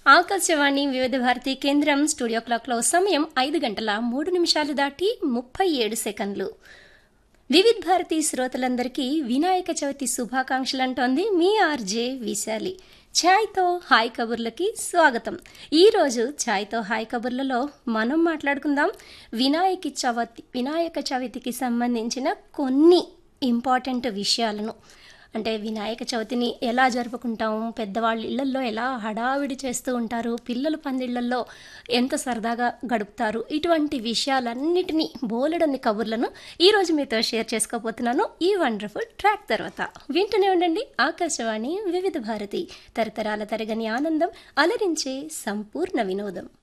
ఆకాశవాణి వివిధ భారతి కేంద్రం స్టూడియో క్లాక్లో సమయం ఐదు గంటల మూడు నిమిషాలు దాటి ముప్పై ఏడు సెకండ్లు వివిధ్ భారతి శ్రోతలందరికీ వినాయక చవితి శుభాకాంక్షలు అంటోంది మీ ఆర్జే విశాలి ఛాయ్తో హాయ్ కబుర్లకి స్వాగతం ఈరోజు ఛాయ్తో హాయ్ కబుర్లలో మనం మాట్లాడుకుందాం వినాయక చవితి వినాయక చవితికి సంబంధించిన కొన్ని ఇంపార్టెంట్ విషయాలను అంటే వినాయక చవితిని ఎలా జరుపుకుంటాం పెద్దవాళ్ళ ఇళ్లల్లో ఎలా హడావిడి చేస్తూ ఉంటారు పిల్లలు పందిళ్లలో ఎంత సరదాగా గడుపుతారు ఇటువంటి విషయాలన్నిటినీ బోలెడన్ని కబుర్లను ఈరోజు మీతో షేర్ చేసుకోబోతున్నాను ఈ వండర్ఫుల్ ట్రాక్ తర్వాత వింటూనే ఉండండి ఆకాశవాణి వివిధ భారతి తరతరాల తరగని ఆనందం అలరించే సంపూర్ణ వినోదం